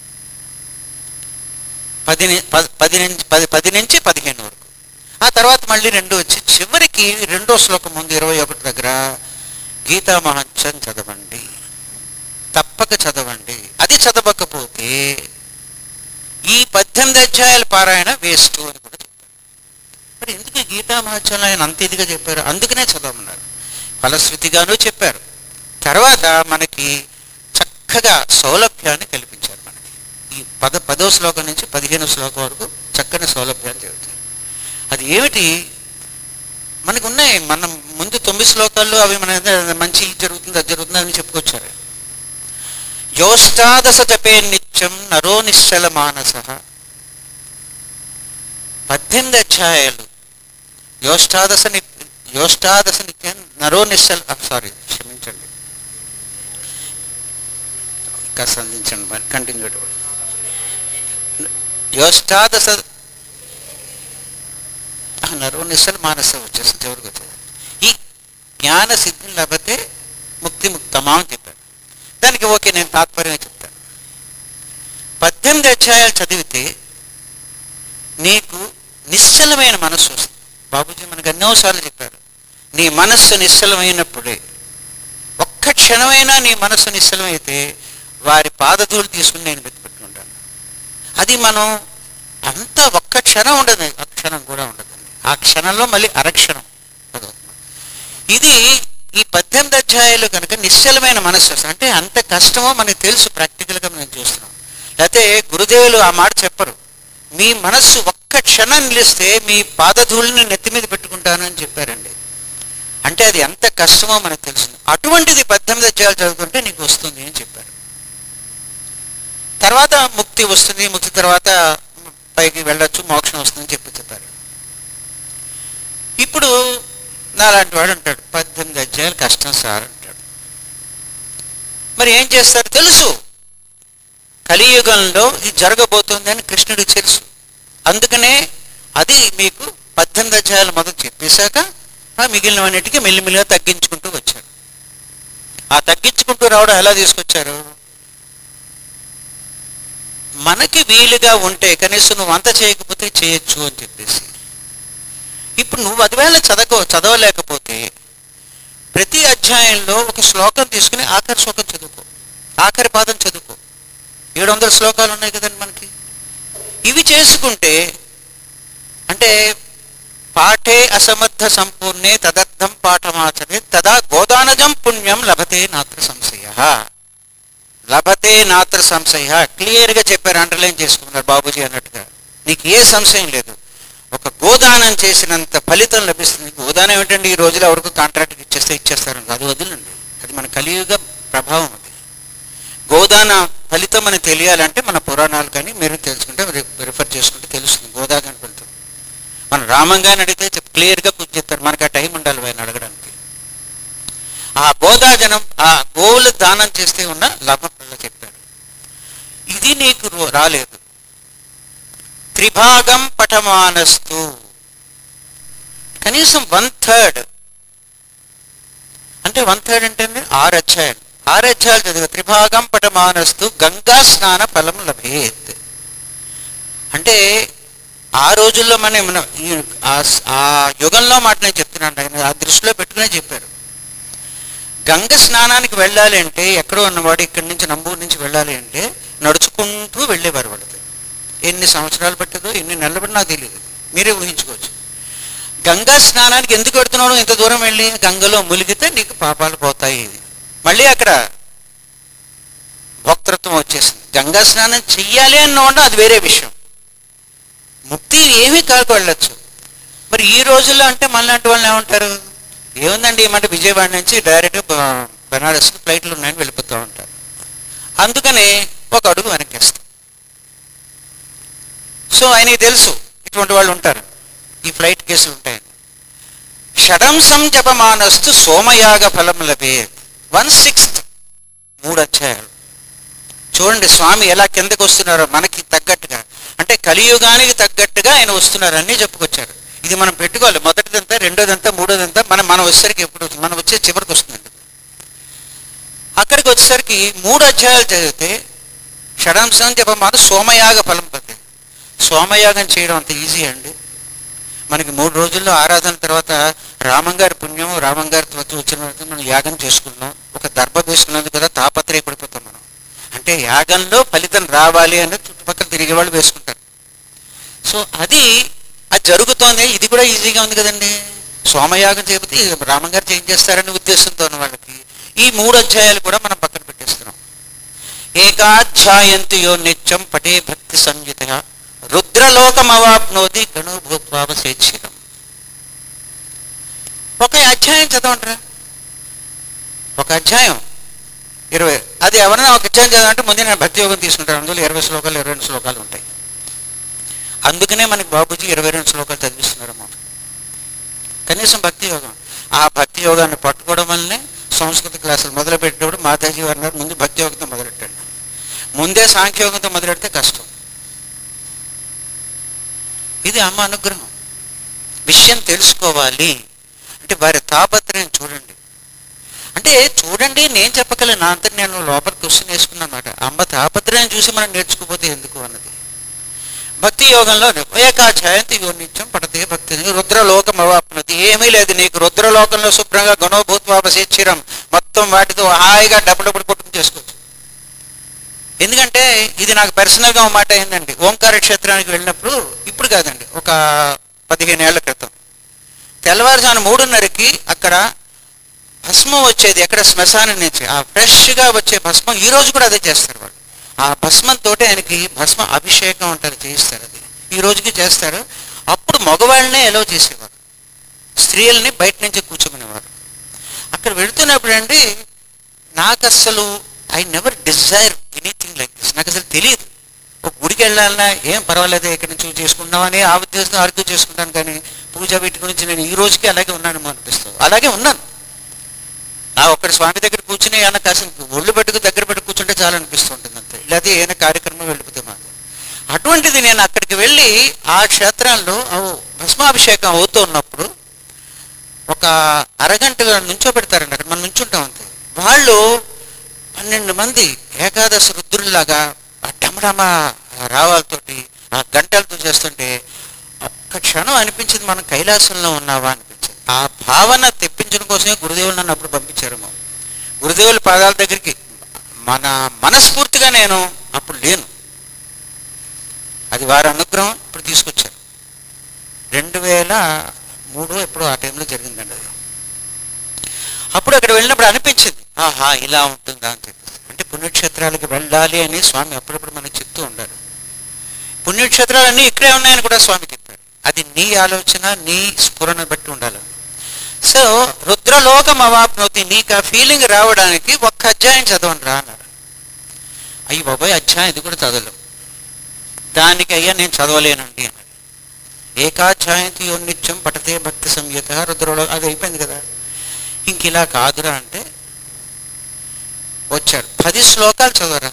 పది ని- ప- పది నుంచి పది పది నుంచి పదిహేను వరకు ఆ తర్వాత మళ్ళీ రెండు వచ్చి చివరికి రెండో శ్లోకం ముందు ఇరవై ఒకటి దగ్గర గీతా మహత్యం చదవండి తప్పక చదవండి అది చదవకపోతే ఈ పద్దెనిమిది అధ్యాయాల పారాయణ వేస్ట్ అని కూడా చెప్పారు మరి ఎందుకు ఈ గీతా మహత్యంలో ఆయన అంత ఇదిగా చెప్పారు అందుకనే చదవమన్నారు ఫలశ్రుతిగాను చెప్పారు తర్వాత మనకి చక్కగా సౌలభ్యాన్ని కల్పించారు మనకి ఈ పద పదో శ్లోకం నుంచి పదిహేను శ్లోకం వరకు చక్కని సౌలభ్యాన్ని చెబుతారు అది ఏమిటి మనకు ఉన్నాయి మనం ముందు తొమ్మిది శ్లోకాల్లో అవి మన మంచి ఇది జరుగుతుంది అది జరుగుతుంది అని చెప్పుకొచ్చారు యోష్టాదశ జపే నిత్యం నరో నిశ్చల మానస పద్దెనిమిది అధ్యాయాలు యోష్టాదశ ని యోష్టాదశ నిత్యం నరో నిశ్చల సారీ క్షమించండి కాస్త అందించండి మరి కంటిన్యూ యోష్టాదశ ఆ, నరో నిశ్చల మానస వచ్చేసి చివరికి వచ్చేది ఈ జ్ఞాన సిద్ధిని లేకపోతే ముక్తి ముక్తమా అని చెప్పాడు దానికి ఓకే నేను తాత్పర్యంగా చెప్తాను పద్దెనిమిది అధ్యాయాలు చదివితే నీకు నిశ్చలమైన మనస్సు వస్తుంది బాబుజీ మనకు ఎన్నోసార్లు చెప్పారు నీ మనస్సు నిశ్చలమైనప్పుడే ఒక్క క్షణమైనా నీ మనస్సు నిశ్చలమైతే వారి పాదధూలు తీసుకుని నేను పెట్టుకుంటాను అది మనం అంత ఒక్క క్షణం ఉండదు ఆ క్షణం కూడా ఉండదు ఆ క్షణంలో మళ్ళీ అరక్షణం చదువుతున్నాం. ఇది ఈ పద్దెనిమిది అధ్యాయాలు కనుక నిశ్చలమైన మనస్సు వస్తుంది. అంటే అంత కష్టమో మనకు తెలుసు ప్రాక్టికల్గా మనం చూస్తున్నాం లేకపోతే గురుదేవులు ఆ మాట చెప్పరు మీ మనస్సు ఒక్క క్షణం నిలిస్తే మీ పాదధూళిని నెత్తి మీద పెట్టుకుంటాను అని చెప్పారండి అంటే అది ఎంత కష్టమో మనకు తెలుసు అటువంటిది పద్దెనిమిది అధ్యాయాలు చదువుకుంటే నీకు వస్తుంది అని చెప్పారు తర్వాత ముక్తి వస్తుంది ముక్తి తర్వాత పైకి వెళ్ళొచ్చు మోక్షం వస్తుందని చెప్పి చెప్పారు ఇప్పుడు నాలాంటి వాడు అంటాడు పద్దెనిమిది అధ్యాయాలు కష్టం సార్ అంటాడు మరి ఏం చేస్తారు తెలుసు కలియుగంలో ఇది జరగబోతుంది అని కృష్ణుడికి తెలుసు అందుకనే అది మీకు పద్దెనిమిది అధ్యాయాలు మొదలు చెప్పేశాక ఆ మిగిలినవన్నిటికీ మెల్లిమెల్లిగా తగ్గించుకుంటూ వచ్చారు ఆ తగ్గించుకుంటూ రావడం ఎలా తీసుకొచ్చారు మనకి వీలుగా ఉంటే కనీసం నువ్వు అంత చేయకపోతే చేయొచ్చు అని చెప్పేసి ఇప్పుడు నువ్వు అదివేళ చదవ చదవలేకపోతే ప్రతి అధ్యాయంలో ఒక శ్లోకం తీసుకుని ఆఖరి శ్లోకం చదువుకో ఆఖరి పాదం చదువుకో ఏడు వందల శ్లోకాలు ఉన్నాయి కదండి మనకి ఇవి చేసుకుంటే అంటే పాఠే అసమర్థ సంపూర్ణే తదర్థం పాఠమాచరే తదా గోదానజం పుణ్యం లభతే నాత్ర సంశయ లభతే నాత్ర సంశయ క్లియర్గా చెప్పారు అండర్లైన్ చేసుకున్నారు బాబుజీ అన్నట్టుగా నీకు ఏ సంశయం లేదు ఒక గోదానం చేసినంత ఫలితం లభిస్తుంది గోదానం ఏమిటండి ఈ రోజులో ఎవరికి కాంట్రాక్ట్ ఇచ్చేస్తే ఇచ్చేస్తారు అది వదిలండి అది మన కలియుగ ప్రభావం అది గోదాన ఫలితం మనకు తెలియాలంటే మన పురాణాలు కానీ మీరు తెలుసుకుంటే రి- రిఫర్ చేసుకుంటే తెలుస్తుంది గోదాన ఫలితం మన రామంగాని అడిగితే చెప్- క్లియర్గా పూజ చెప్తారు మనకి ఆ టైం ఉండాలి ఆయన అడగడానికి ఆ గోదాజనం ఆ గోవులు దానం చేస్తే ఉన్న లాభం వల్ల చెప్పాడు ఇది నీకు రో- రాలేదు త్రిభాగం పఠమానస్తు కనీసం వన్ థర్డ్ అంటే వన్ థర్డ్ అంటే ఏంది? ఆరు అధ్యాయాలు ఆరు అధ్యాయాలు చదివే త్రిభాగం పఠమానస్తు గంగా స్నాన ఫలం లభేత్ అంటే ఆ రోజుల్లో మనం మన ఈ ఆ స- ఆ యుగంలో మాట నేను చెప్తున్నాను ఆయన ఆ దృష్టిలో పెట్టుకునే చెప్పారు గంగ స్నానానికి వెళ్ళాలి అంటే ఎక్కడో ఉన్నవాడు ఇక్కడి నుంచి నంబూరు నుంచి వెళ్ళాలి అంటే నడుచుకుంటూ వెళ్ళేవారు వాళ్ళకి ఎన్ని సంవత్సరాలు పట్టదో ఎన్ని నెలలు పట్టి నాకు తెలియదు మీరే ఊహించుకోవచ్చు గంగా స్నానానికి ఎందుకు పెడుతున్నాడు ఇంత దూరం వెళ్ళి గంగలో ములిగితే నీకు పాపాలు పోతాయి మళ్ళీ అక్కడ భోక్తృత్వం వచ్చేసింది గంగా స్నానం చెయ్యాలి అన్నవాడు అది వేరే విషయం ముక్తి ఏమీ కాకు వెళ్ళొచ్చు మరి ఈ రోజుల్లో అంటే మనలాంటి వాళ్ళు ఏమంటారు ఏముందండి ఈ మాట విజయవాడ నుంచి డైరెక్ట్ బెనారస్ ఫ్లైట్లు ఉన్నాయని వెళ్ళిపోతూ ఉంటారు అందుకని ఒక అడుగు వెనక్కేస్తాం సో ఆయనకి తెలుసు ఇటువంటి వాళ్ళు ఉంటారు ఈ ఫ్లైట్ కేసులు ఉంటాయని షడంసం జపమానస్తు సోమయాగ ఫలం లభే వన్ సిక్స్త్ మూడు అధ్యాయాలు చూడండి స్వామి ఎలా కిందకు వస్తున్నారో మనకి తగ్గట్టుగా అంటే కలియుగానికి తగ్గట్టుగా ఆయన వస్తున్నారు అన్నీ చెప్పుకొచ్చారు ఇది మనం పెట్టుకోవాలి మొదటిదంతా రెండోదంతా మూడోదంతా మనం మనం వచ్చేసరికి ఎప్పుడు వస్తుంది? మనం వచ్చే చివరికి వస్తుందండి అక్కడికి వచ్చేసరికి మూడు అధ్యాయాలు చదివితే షడాంశం జపమాన సోమయాగ ఫలం పద్ధతి సోమయాగం చేయడం అంత ఈజీ అండి మనకి మూడు రోజుల్లో ఆరాధన తర్వాత రామంగారి పుణ్యం రామంగారి తర్వాత వచ్చిన తర్వాత మనం యాగం చేసుకున్నాం ఒక దర్భ వేసుకున్నందుకు కదా తాపత్రయపడిపోతాం మనం అంటే యాగంలో ఫలితం రావాలి అని చుట్టుపక్కల తిరిగే వాళ్ళు వేసుకుంటారు సో అది అది జరుగుతోంది ఇది కూడా ఈజీగా ఉంది కదండి సోమయాగం చేయకపోతే రామంగారు చేంజ్ చేస్తారనే ఉద్దేశంతో ఉన్న వాళ్ళకి ఈ మూడు అధ్యాయాలు కూడా మనం పక్కన పెట్టేస్తున్నాం ఏకాధ్యాయంతి యో నిత్యం పటే భక్తి సంయుత రుద్రలోకమవాప్నోది గణోభూత్వావశేక్షితం ఒక అధ్యాయం చదవంటారా ఒక అధ్యాయం ఇరవై అది ఎవరైనా ఒక అధ్యాయం చదవంటే ముందే నేను భక్తి యోగం తీసుకుంటాను అందులో ఇరవై శ్లోకాలు ఇరవై రెండు శ్లోకాలు ఉంటాయి అందుకనే మనకి బాబుజీ ఇరవై రెండు శ్లోకాలు చదివిస్తున్నారమ్మా కనీసం భక్తి యోగం ఆ భక్తి యోగాన్ని పట్టుకోవడం వల్లనే సంస్కృత క్లాసులు మొదలుపెట్టేటప్పుడు మాతాజీ వారు అన్నారు, ముందు భక్తి యోగంతో మొదలెట్టండి ముందే సాంఖ్యయోగంతో మొదలెడితే కష్టం ఇది అమ్మ అనుగ్రహం విషయం తెలుసుకోవాలి అంటే వారి తాపత్రయం చూడండి అంటే చూడండి నేను చెప్పగలను నా అంతా నేను లోపల క్వశ్చన్ వేసుకున్నమాట అమ్మ తాపత్రయం చూసి మనం నేర్చుకోపోతే ఎందుకు అన్నది భక్తి యోగంలో ఏకాధ్యాయంతి యో నిత్యం పడతే భక్తి రుద్రలోకం అవాప్నది ఏమీ లేదు నీకు రుద్రలోకంలో శుభ్రంగా గణోభూత్వాపశేచ్చిరం మొత్తం వాటితో హాయిగా డబ్బుడప్పుడు కొట్టుకుని చేసుకోవచ్చు ఎందుకంటే ఇది నాకు పర్సనల్గా ఒక మాట అయిందండి ఓంకార క్షేత్రానికి వెళ్ళినప్పుడు ఇప్పుడు కాదండి ఒక పదిహేను ఏళ్ల క్రితం తెల్లవారుజాను మూడున్నరకి అక్కడ భస్మం వచ్చేది ఎక్కడ శ్మశానం నుంచి ఆ ఫ్రెష్గా వచ్చే భస్మం ఈ రోజు కూడా అదే చేస్తారు వాళ్ళు ఆ భస్మం తోటి ఆయనకి భస్మ అభిషేకం అంటారు చేయిస్తారు అది ఈ రోజుకి చేస్తారు అప్పుడు మగవాళ్ళనే ఎలో చేసేవారు స్త్రీలని బయట నుంచి కూర్చోమనేవారు అక్కడ వెళుతున్నప్పుడు అండి నాకు అసలు I never desire anything like this నాకు అసలు తెలియదు ఒక గుడికి వెళ్ళాలన్నా ఏం పర్వాలేదు ఇక్కడ నుంచి చేసుకుందామని ఆ ఉద్దేశంతో ఆర్గ్యూ చేసుకుంటాను కానీ పూజ వీటి గురించి నేను ఈ రోజుకి అలాగే ఉన్నాను అనిపిస్తుంది అలాగే ఉన్నాను ఆ ఒక్కడి స్వామి దగ్గర కూర్చుని ఏమైనా కాసిన ఒళ్ళు పెట్టుకు దగ్గర పెట్టి కూర్చుంటే చాలా అనిపిస్తుంటుంది అంతే లేదా ఏమైనా కార్యక్రమం వెళ్ళిపోతే మాకు అటువంటిది నేను అక్కడికి వెళ్ళి ఆ క్షేత్రాల్లో ఆ భస్మాభిషేకం అవుతూ ఉన్నప్పుడు ఒక అరగంట నుంచో పెడతారండి అక్కడ మనం నుంచుంటాం అంతే వాళ్ళు పన్నెండు మంది ఏకాదశి రుద్రుల్లాగా ఆ డమడమ రావాలతోటి ఆ గంటలతో చేస్తుంటే ఒక్క క్షణం అనిపించింది మనం కైలాసంలో ఉన్నావా అనిపించింది ఆ భావన తెప్పించడం కోసమే గురుదేవులు నన్ను అప్పుడు పంపించారేమో గురుదేవుల పాదాల దగ్గరికి మన మనస్ఫూర్తిగా నేను అప్పుడు లేను అది వారి అనుగ్రహం ఇప్పుడు తీసుకొచ్చారు రెండు వేల మూడు ఎప్పుడు ఆ టైంలో జరిగిందండి అది అప్పుడు అక్కడ వెళ్ళినప్పుడు అనిపించింది ఆహా ఇలా ఉంటుందా అని చెప్పేసి అంటే పుణ్యక్షేత్రాలకు వెళ్ళాలి అని స్వామి అప్పుడప్పుడు మనకు చెప్తూ ఉండాలి పుణ్యక్షేత్రాలన్నీ ఇక్కడే ఉన్నాయని కూడా స్వామి చెప్పారు అది నీ ఆలోచన నీ స్ఫురణ బట్టి ఉండాలి సో రుద్రలోకం అవాప్నోతి నీకు ఆ ఫీలింగ్ రావడానికి ఒక్క అధ్యాయం చదవండి రా అన్నారు అయ్యి బాబాయ్ అధ్యాయం ఇది కూడా చదవలేం దానికి అయ్యా నేను చదవలేనండి అన్నాడు ఏకాధ్యాయంతి యో నిత్యం పఠతే భక్తి సంయుత రుద్రలో అది అయిపోయింది కదా ఇంక ఇలా కాదురా అంటే వచ్చాడు పది శ్లోకాలు చదవరా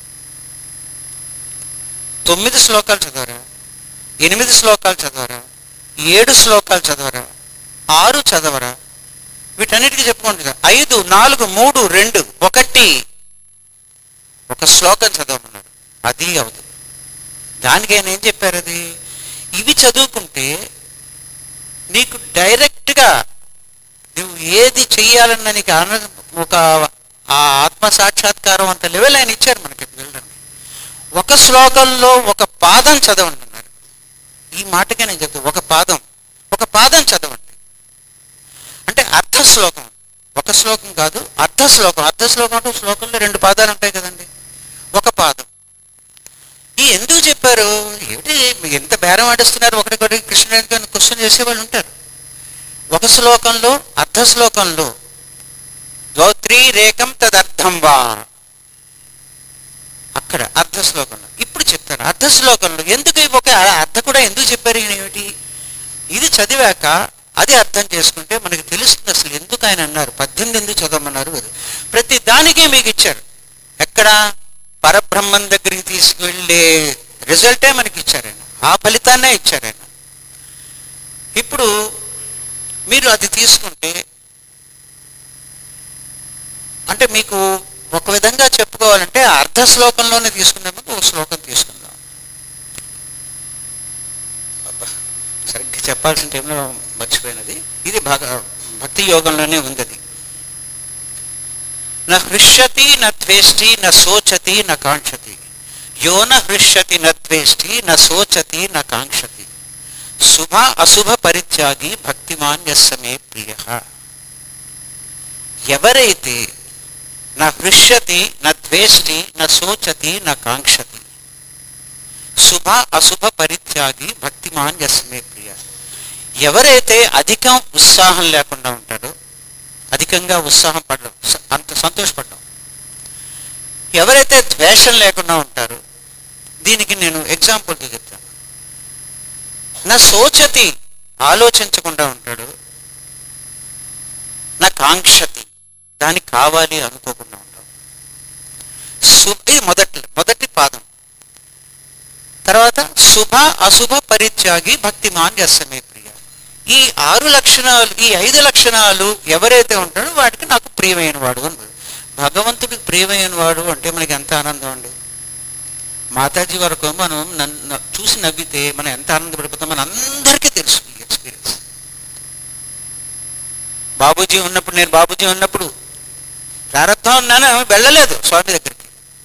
తొమ్మిది శ్లోకాలు చదవరా ఎనిమిది శ్లోకాలు చదవరా ఏడు శ్లోకాలు చదవరా ఆరు చదవరా వీటన్నిటికీ చెప్పుకుంటున్నా ఐదు నాలుగు మూడు రెండు ఒకటి ఒక శ్లోకం చదవమన్నాడు అది అవదు దానికి ఆయన ఏం చెప్పారు అది ఇవి చదువుకుంటే నీకు డైరెక్ట్గా నువ్వు ఏది చెయ్యాలన్న నీకు ఆనంద ఒక ఆ ఆత్మ సాక్షాత్కారం అంత లెవెల్ ఆయన ఇచ్చారు మనకి వెళ్ళండి ఒక శ్లోకంలో ఒక పాదం చదవండి అన్నారు ఈ మాటకే నేను చెప్తాను ఒక పాదం ఒక పాదం చదవండి అంటే అర్ధ శ్లోకం ఒక శ్లోకం కాదు అర్ధ శ్లోకం అర్ధ శ్లోకం అంటే శ్లోకంలో రెండు పాదాలు ఉంటాయి కదండి ఒక పాదం ఈ ఎందుకు చెప్పారు ఏమిటి మీకు ఎంత బేరం ఆడిస్తున్నారు ఒకటికొకటి కృష్ణుడు క్వశ్చన్ చేసేవాళ్ళు ఉంటారు ఒక శ్లోకంలో అర్ధ శ్లోకంలో ద్వౌత్రీ రేఖం తదర్థం వా అక్కడ అర్ధ శ్లోకంలో ఇప్పుడు చెప్తారు అర్ధ శ్లోకంలో ఎందుకు ఈ ఒక అర్ధ కూడా ఎందుకు చెప్పారు ఈయన ఏమిటి ఇది చదివాక అది అర్థం చేసుకుంటే మనకి తెలుస్తుంది అసలు ఎందుకు ఆయన అన్నారు పద్దెనిమిది ఎందుకు చదవమన్నారు అది. ప్రతి దానికి మీకు ఇచ్చారు ఎక్కడ పరబ్రహ్మం దగ్గరికి తీసుకువెళ్ళే రిజల్టే మనకి ఇచ్చారు ఆయన ఆ ఫలితాన్నే ఇచ్చారు ఆయన ఇప్పుడు మీరు అది తీసుకుంటే అంటే మీకు ఒక విధంగా చెప్పుకోవాలంటే అర్ధ శ్లోకంలోనే తీసుకునేందుకు ఒక శ్లోకం తీసుకుందాం అబ్బా, సరిగ్గా చెప్పాల్సిన టైంలో మర్చిపోయినది ఇది భగ భక్తి యోగంలోనే ఉంది అది న హృష్యతి న ద్వేష్టి న శోచతి న కాంక్షతి యో న హృష్యతి న ద్వేష్టి న శోచతి న కాంక్షతి శుభ అశుభ పరిత్యాగి భక్తిమాన్ యస్సమే ప్రియ ఎవరైతే నా హృష్యతి నా ద్వేష్టి నా శోచతి నా కాంక్షతి శుభ అశుభ పరిత్యాగి భక్తిమాన్ యస్మే ప్రియ ఎవరైతే అధికం ఉత్సాహం లేకుండా ఉంటాడో అధికంగా ఉత్సాహం పడడం స- అంత సంతోషపడ్డం ఎవరైతే ద్వేషం లేకుండా ఉంటారో దీనికి నేను ఎగ్జాంపుల్తో చెప్తాను నా శోచతి ఆలోచించకుండా ఉంటాడు నా కాంక్షతి దానికి కావాలి అనుకోకుండా ఉంటాం శుభ ఇది మొదటి మొదటి పాదం తర్వాత శుభ అశుభ పరిత్యాగి భక్తిమాన్ యస్సమే ప్రియ ఈ ఆరు లక్షణాలు ఈ ఐదు లక్షణాలు ఎవరైతే ఉంటాడో వాటికి నాకు ప్రియమైన వాడు అన్నాడు భగవంతుడికి ప్రియమైన వాడు అంటే మనకి ఎంత ఆనందం అండి మాతాజీ వరకు మనం నన్ను చూసి నవ్వితే మనం ఎంత ఆనందపడిపోతాం మన అందరికీ తెలుసు ఈ ఎక్స్పీరియన్స్ బాబూజీ ఉన్నప్పుడు నేను బాబూజీ ఉన్నప్పుడు ప్రారంభం ఉన్నాను వెళ్ళలేదు స్వామి దగ్గరికి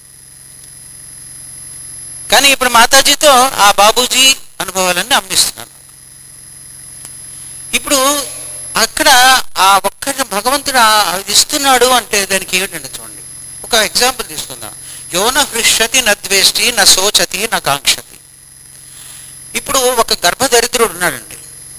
కానీ ఇప్పుడు మాతాజీతో ఆ బాబూజీ అనుభవాలన్నీ అందిస్తున్నాను ఇప్పుడు అక్కడ ఆ ఒక్క భగవంతుడు ఆ- అది ఇస్తున్నాడు అంటే దానికి ఏమిటండి చూడండి ఒక ఎగ్జాంపుల్ తీసుకుందాం యోన హృష్యతి నద్వేష్టి నా శోచతి నా కాంక్షతి ఇప్పుడు ఒక గర్భదరిద్రుడు ఉన్నాడండి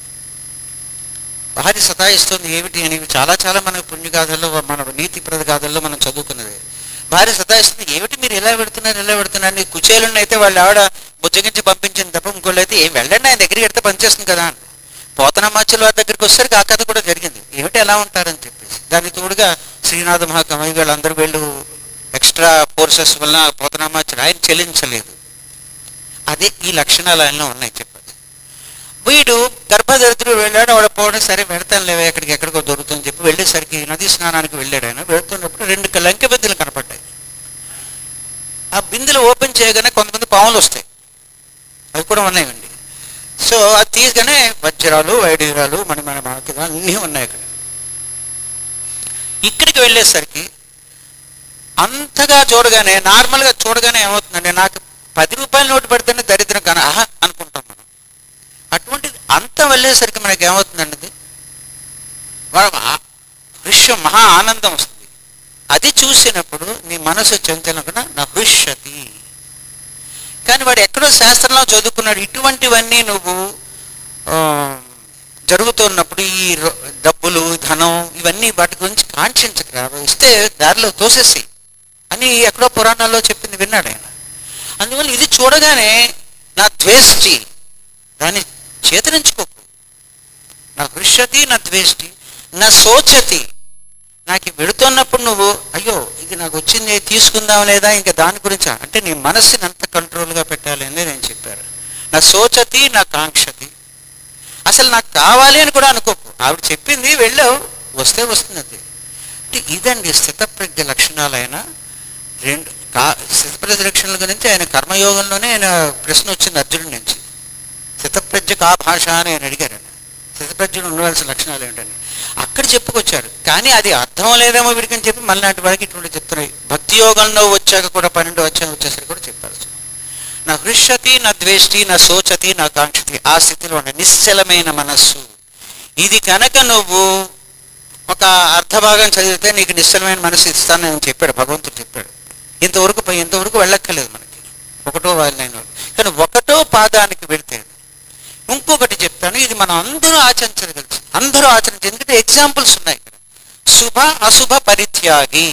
భార్య సతాయిస్తుంది ఏమిటి అని చాలా చాలా మన పుణ్యగాథల్లో మన నీతి ప్రదగాథల్లో మనం చదువుకున్నది భార్య సతాయిస్తుంది ఏమిటి మీరు ఎలా పెడుతున్నారు ఎలా పెడుతున్నారు నీ కుచేలుని అయితే వాళ్ళు ఆవిడ బుజ్జగించి పంపించింది తప్ప ఇంకోళ్ళు అయితే ఏం వెళ్ళండి ఆయన దగ్గరికి వెడితే పనిచేస్తుంది కదా అని పోతనమాచల వారి దగ్గరికి వచ్చేసరికి ఆ కథ కూడా జరిగింది ఏమిటి ఎలా ఉంటారని చెప్పేసి దానికి తోడుగా శ్రీనాథ మహాకవి వీళ్ళందరూ వీళ్ళు ఎక్స్ట్రా ఫోర్సెస్ వలన పోతనామాచలు ఆయన చెల్లించలేదు అదే ఈ లక్షణాలు ఆయనలో ఉన్నాయి చెప్పచ్చు వీడు గర్భదరిద్రుడు వెళ్ళాడు వాడు పోవడం సరే వెళ్తాను లేవే ఎక్కడికి ఎక్కడికో దొరుకుతుందని చెప్పి వెళ్ళేసరికి నదీ స్నానానికి వెళ్ళాడు ఆయన వెళ్తున్నప్పుడు రెండు క- లంకె బిందెలు కనపడ్డాయి ఆ బిందెలు ఓపెన్ చేయగానే కొంతమంది పాములు వస్తాయి అవి కూడా ఉన్నాయండి సో అది తీయగానే వజ్రాలు వైడూరాలు మన మన మనకి అన్నీ ఉన్నాయి అక్కడ ఇక్కడికి వెళ్ళేసరికి అంతగా చూడగానే నార్మల్గా చూడగానే ఏమవుతుందంటే నాకు పది రూపాయల నోటు పెడితేనే దరిద్రం కానీ ఆహా అనుకుంటాం మనం అటువంటిది అంత వెళ్ళేసరికి మనకి ఏమవుతుందండి ఇది? వా- ఆ- విషయం మహా ఆనందం వస్తుంది అది చూసినప్పుడు నీ మనసు చంచలకున నహృష్యతి కానీ వాడు ఎక్కడో శాస్త్రంలో చదువుకున్నాడు ఇటువంటివన్నీ నువ్వు ఆ, జరుగుతున్నప్పుడు ఈ రొ- డబ్బులు ధనం ఇవన్నీ వాటి గురించి కాంక్షించకరా ఇస్తే దారిలో తోసేసేయి అని ఎక్కడో పురాణాల్లో చెప్పింది విన్నాడు ఆయన అందువల్ల ఇది చూడగానే నా ద్వేష్టి దాన్ని చేతరించుకోకు నా హృష్యతి నా ద్వేష్టి నా శోచతి నాకు వెడుతున్నప్పుడు నువ్వు అయ్యో ఇది నాకు వచ్చింది తీసుకుందాం లేదా ఇంకా దాని గురించి అంటే నీ మనస్సుని అంత కంట్రోల్గా పెట్టాలి అనేది నేను చెప్పారు నా శోచతి నా కాంక్షతి అసలు నాకు కావాలి అని కూడా అనుకోకు ఆవిడ చెప్పింది వెళ్ళావు వస్తే వస్తుంది అది అంటే ఇదండి స్థితప్రజ్ఞ లక్షణాలైన రెండు కా స్థితప్రజ్ఞ లక్షణాల గురించి ఆయన కర్మయోగంలోనే ఆయన ప్రశ్న వచ్చింది అర్జునుడి నుంచి స్థితప్రజ్ఞ కా భాష అని ఆయన అడిగారు ఆయన స్థితప్రజ్ఞలు ఉండవలసిన లక్షణాలు ఏంటని అక్కడ చెప్పుకొచ్చారు కానీ అది అర్థం లేదేమో వీడికని చెప్పి మళ్ళీ వాడికి ఇటువంటి చెప్తున్నాయి భక్తి యోగంలో వచ్చాక కూడా పన్నెండు వచ్చాక వచ్చేసరికి కూడా చెప్పారు నా హృష్యతి నా ద్వేష్టి నా శోచతి నా కాంక్షతి ఆ స్థితిలో ఉన్న నిశ్చలమైన మనస్సు ఇది కనుక నువ్వు ఒక అర్ధభాగం చదివితే నీకు నిశ్చలమైన మనసు ఇస్తానని చెప్పాడు భగవంతుడు చెప్పాడు ఇంతవరకు పై- ఇంతవరకు వెళ్ళక్కర్లేదు మనకి ఒకటో లైన్ కానీ ఒకటో పాదానికి వెళితే ఇంకొకటి చెప్తాను ఇది మనం అందరూ ఆచరించగలుగుతాం అందరూ ఆచరించ ఎందుకంటే ఎగ్జాంపుల్స్ ఉన్నాయి ఇక్కడ శుభ అశుభ పరిత్యాగి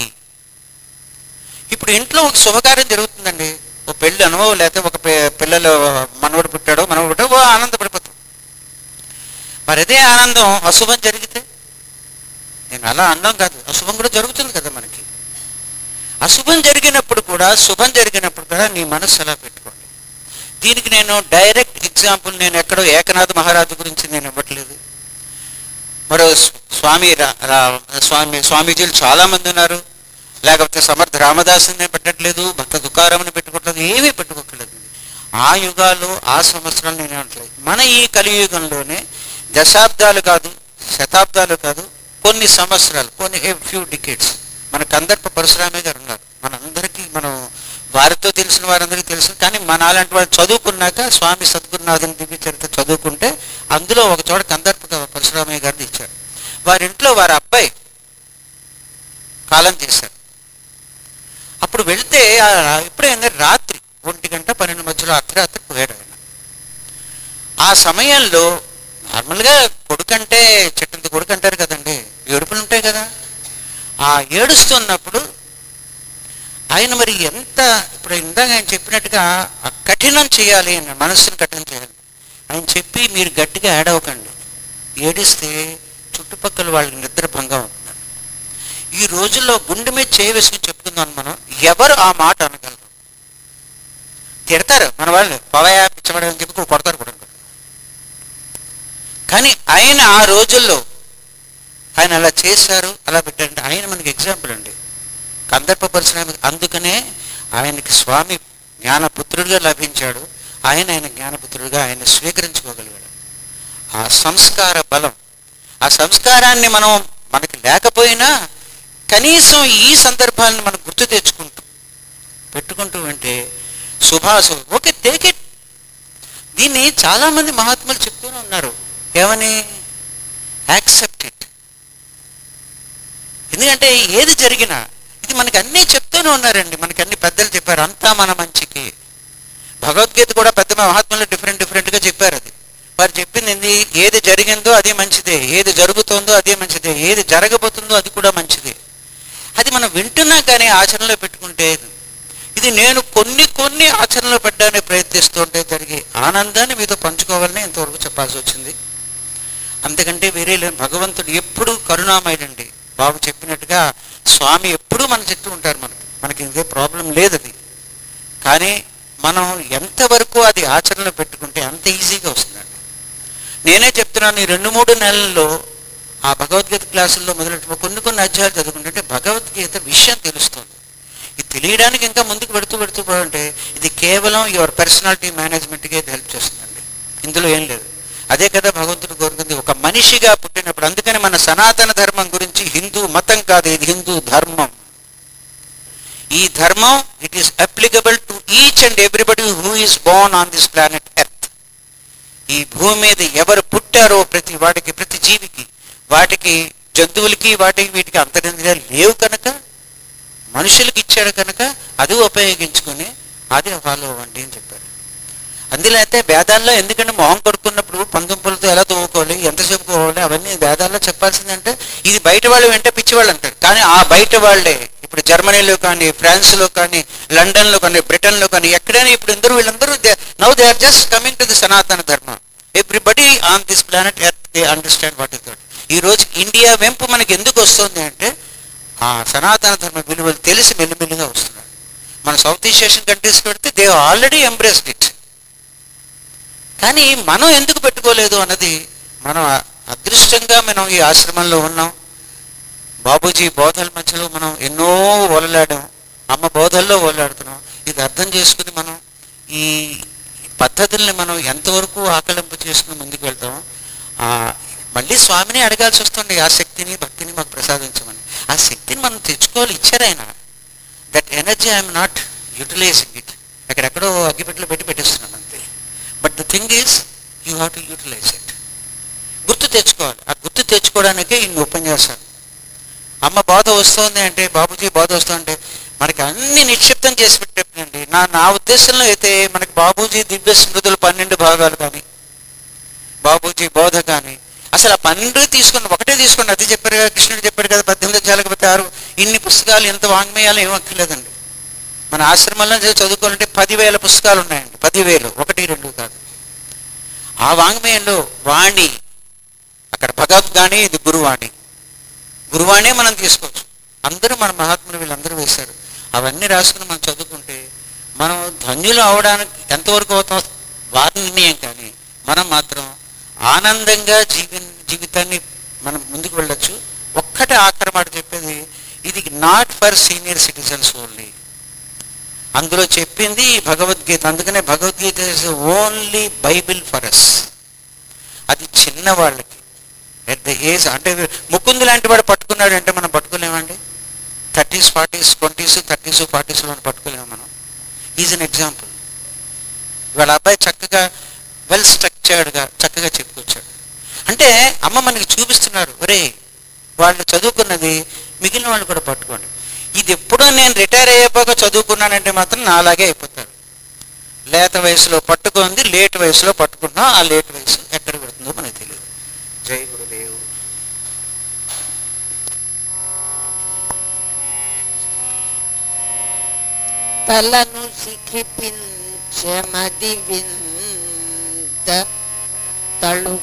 ఇప్పుడు ఇంట్లో ఒక శుభకార్యం జరుగుతుందండి ఒక పెళ్ళి అనో లేకపోతే ఒక పి- పిల్లలు మనవడు పుట్టాడో మనవడు పుట్టాడో ఓ ఆనందపడిపోతాం మరి అదే ఆనందం అశుభం జరిగితే నేను అలా అన్నాం కాదు అశుభం కూడా జరుగుతుంది కదా మనకి అశుభం జరిగినప్పుడు కూడా శుభం జరిగినప్పుడు కూడా నీ మనస్సు అలా పెట్టుకోండి దీనికి నేను డైరెక్ట్ ఎగ్జాంపుల్ నేను ఎక్కడో ఏకనాథ మహారాజు గురించి నేను ఇవ్వట్లేదు మరో స్వ- స్వామి రా- రా- స్వామి స్వామీజీలు చాలా మంది ఉన్నారు లేకపోతే సమర్థ రామదాసుని పెట్టట్లేదు భక్త దుకారామని పెట్టుకోవట్లేదు ఏమీ పెట్టుకోకలేదు ఆ యుగాలు ఆ సంవత్సరాలు నేను అనట్లేదు మన ఈ కలియుగంలోనే దశాబ్దాలు కాదు శతాబ్దాలు కాదు కొన్ని సంవత్సరాలు కొన్ని ఫ్యూ డికేట్స్ మన కందర్ప పరశురామే గారు ఉన్నారు మనందరికీ మనం వారితో తెలిసిన వారందరికీ తెలుసు కానీ మన అలాంటి వాళ్ళు చదువుకున్నాక స్వామి సద్గురునాథుని దివ్య చరిత్ర చదువుకుంటే అందులో ఒక చోట కందర్ప పరశురామయ్య గారిని ఇచ్చారు వారి ఇంట్లో వారి అబ్బాయి కాలం చేశారు అప్పుడు వెళ్తే ఆ- ఎప్పుడైంది రాత్రి ఒంటి గంట పన్నెండు మధ్యలో అర్ధరాత్రి పోయాడు ఆయన ఆ సమయంలో నార్మల్గా కొడుకంటే చెట్టంత కొడుకు అంటారు కదండి ఏడుపులు ఉంటాయి కదా ఆ ఏడుస్తున్నప్పుడు ఆయన మరి ఎంత ఇప్పుడు ఇందాక ఆయన చెప్పినట్టుగా ఆ కఠినం చేయాలి అని మనస్సును కఠినం చేయాలి ఆయన చెప్పి మీరు గట్టిగా ఏడవకండి ఏడిస్తే చుట్టుపక్కల వాళ్ళకి నిద్ర భంగం అవుతుంది ఈ రోజుల్లో గుండె మీద చేయి వేసుకుని చెప్పుకుందాం మనం ఎవరు ఆ మాట అనగలరు తిడతారు మన వాళ్ళు పవయా పిచ్చబడి అని చెప్పి కొడతారు కూడా కానీ ఆయన ఆ రోజుల్లో ఆయన అలా చేశారు అలా పెట్టారంటే ఆయన మనకి ఎగ్జాంపుల్ అండి కందర్ప పరశురామి అందుకనే ఆయనకి స్వామి జ్ఞానపుత్రుడిగా లభించాడు ఆయన ఆయన జ్ఞానపుత్రుడిగా ఆయన స్వీకరించుకోగలిగాడు ఆ సంస్కార బలం ఆ సంస్కారాన్ని మనం మనకి లేకపోయినా కనీసం ఈ సందర్భాలను మనం గుర్తు తెచ్చుకుంటూ పెట్టుకుంటూ ఉంటే శుభాశుభ ఓకే టేక్ ఇట్ దీన్ని చాలామంది మహాత్ములు చెప్తూనే ఉన్నారు ఏమని యాక్సెప్ట్ ఇట్ ఎందుకంటే ఏది జరిగినా ఇది మనకి అన్నీ చెప్తూనే ఉన్నారండి మనకి అన్ని పెద్దలు చెప్పారు అంతా మన మంచికి భగవద్గీత కూడా పెద్ద మహాత్ములు డిఫరెంట్ డిఫరెంట్గా చెప్పారు అది వారు చెప్పింది ఏంది ఏది జరిగిందో అదే మంచిదే ఏది జరుగుతుందో అదే మంచిదే ఏది జరగబోతుందో అది కూడా మంచిదే అది మనం వింటున్నా కానీ ఆచరణలో పెట్టుకుంటే ఇది నేను కొన్ని కొన్ని ఆచరణలో పెట్టడానికి ప్రయత్నిస్తుంటే జరిగే ఆనందాన్ని మీతో పంచుకోవాలని ఇంతవరకు చెప్పాల్సి వచ్చింది అంతకంటే వేరే లేదు భగవంతుడు ఎప్పుడు కరుణామయుడండి బాబు చెప్పినట్టుగా స్వామి ఎప్పుడూ మన చెట్టు ఉంటారు మనకి మనకి ఇదే ప్రాబ్లం లేదు అది కానీ మనం ఎంతవరకు అది ఆచరణలో పెట్టుకుంటే అంత ఈజీగా వస్తుందండి నేనే చెప్తున్నాను ఈ రెండు మూడు నెలల్లో ఆ భగవద్గీత క్లాసుల్లో మొదలెట్టు కొన్ని కొన్ని అధ్యాయాలు చదువుకుంటుంటే భగవద్గీత విషయం తెలుస్తుంది ఇది తెలియడానికి ఇంకా ముందుకు పెడుతూ పెడుతూ పోతుంటే ఇది కేవలం యువర్ పర్సనాలిటీ మేనేజ్మెంట్కి ఇది హెల్ప్ చేస్తుందండి ఇందులో ఏం లేదు అదే కదా భగవంతుడు కోరుకుంది ఒక మనిషిగా పుట్టినప్పుడు అందుకని మన సనాతన ధర్మం గురించి హిందూ మతం కాదు ఇది హిందూ ధర్మం ఈ ధర్మం it is applicable to each and everybody who is born on this planet earth ఈ భూమి మీద ఎవరు పుట్టారో ప్రతి వాటికి ప్రతి జీవికి వాటికి జంతువులకి వాటికి వీటికి అంతరింద్రియాలు లేవు కనుక మనుషులకు ఇచ్చాడు కనుక అది ఉపయోగించుకొని అది ఫాలో అవ్వండి అని చెప్పారు అందులో అయితే వేదాల్లో ఎందుకంటే మొహం కడుక్కున్నప్పుడు పందుంపులతో ఎలా తవ్వుకోవాలి ఎంత చెప్పుకోవాలి అవన్నీ వేదాల్లో చెప్పాల్సిందంటే ఇది బయట వాళ్ళు వెంటే పిచ్చి వాళ్ళు అంటారు కానీ ఆ బయట వాళ్ళే ఇప్పుడు జర్మనీలో కానీ ఫ్రాన్స్లో కానీ లండన్లో కానీ బ్రిటన్లో కానీ ఎక్కడైనా ఇప్పుడు అందరూ వీళ్ళందరూ now they are just coming to the Sanatana Dharma everybody on this planet earth they understand what is that ఈ రోజు ఇండియా వెంపు మనకి ఎందుకు వస్తుంది అంటే ఆ సనాతన ధర్మ విలువలు తెలిసి మెల్లిమెల్లిగా వస్తున్నారు మన సౌత్ ఈస్ట్ ఏషియన్ కంట్రీస్ పెడితే దే ఆల్రెడీ ఎంబ్రేస్డ్ ఇట్ కానీ మనం ఎందుకు పెట్టుకోలేదు అన్నది మనం అ- అదృష్టంగా మనం ఈ ఆశ్రమంలో ఉన్నాం బాబూజీ బోధల మధ్యలో మనం ఎన్నో ఓలలాడాం అమ్మ బోధల్లో ఓలాడుతున్నాం ఇది అర్థం చేసుకుని మనం ఈ పద్ధతుల్ని మనం ఎంతవరకు ఆకలింపు చేసుకుని ముందుకు వెళ్తాం ఆ, మళ్ళీ స్వామిని అడగాల్సి వస్తుంది ఆ శక్తిని భక్తిని మాకు ప్రసాదించమని ఆ శక్తిని మనం తెచ్చుకోవాలి ఇచ్చారు ఆయన that energy I'm not utilising it ఎక్కడెక్కడో అగ్గిపెట్టలో పెట్టి పెట్టేస్తున్నాను అంతే but the thing is you have to utilise it గుర్తు తెచ్చుకోవాలి ఆ గుర్తు తెచ్చుకోవడానికే ఇన్ని ఉపన్యాసాలు అమ్మ బాధ వస్తుంది అంటే బాబుజీ బాధ వస్తుందంటే మనకి అన్ని నిక్షిప్తం చేసి పెట్టండి నా నా ఉద్దేశంలో అయితే మనకి బాబూజీ దివ్య స్మృతులు పన్నెండు భాగాలు కానీ బాబూజీ బోధ కానీ అసలు ఆ పన్నెండు తీసుకుని ఒకటే తీసుకోండి అది చెప్పారు కదా కృష్ణుడు చెప్పాడు కదా పద్దెనిమిది అధ్యాయులకు ఆరు ఇన్ని పుస్తకాలు ఇంత వాంగ్మయాలు ఏం అక్కర్లేదండి మన ఆశ్రమంలో చదువుకోవాలంటే పదివేల పుస్తకాలు ఉన్నాయండి పదివేలు ఒకటి రెండు కాదు ఆ వాంగ్మయంలో వాణి అక్కడ భగవద్వాణి ఇది గురువాణి గురువాణే మనం తీసుకోవచ్చు అందరూ మన మహాత్ములు వీళ్ళందరూ వేశారు అవన్నీ రాసుకుని మనం చదువుకుంటే మనం ధన్యులు అవడానికి ఎంతవరకు అవుతాం వారి నిర్ణయం కానీ మనం మాత్రం ఆనందంగా జీవి జీవితాన్ని మనం ముందుకు వెళ్ళొచ్చు ఒక్కటే ఆఖరి మాట చెప్పేది ఇది not for senior citizens only అందులో చెప్పింది ఈ భగవద్గీత అందుకనే Bhagavad Gita is only Bible for us అది చిన్న వాళ్ళకి ఎట్ ద ఏజ్ అంటే ముకుందు లాంటి వాడు పట్టుకున్నాడు అంటే మనం పట్టుకోలేమండి థర్టీస్ ఫార్టీస్ ట్వంటీస్ థర్టీస్ ఫార్టీస్లో పట్టుకోలేము మనం ఈజ్ అన్ ఎగ్జాంపుల్ వాళ్ళ అబ్బాయి చక్కగా వెల్ స్ట్రక్చర్డ్గా చక్కగా చెప్పుకొచ్చాడు అంటే అమ్మ మనకి చూపిస్తున్నారు ఒరే వాళ్ళు చదువుకున్నది మిగిలిన వాళ్ళు కూడా పట్టుకోండి ఇది ఎప్పుడో నేను రిటైర్ అయ్యేపోక చదువుకున్నానంటే మాత్రం నా అలాగే అయిపోతారు లేత వయసులో పట్టుకుంది లేట్ వయసులో పట్టుకున్నా ఆ లేట్ వయసు ఎక్కడ పెడుతుందో మనకు తెలియదు జై గురుదేవ్ తలను సిఖిపించమది వింద తళు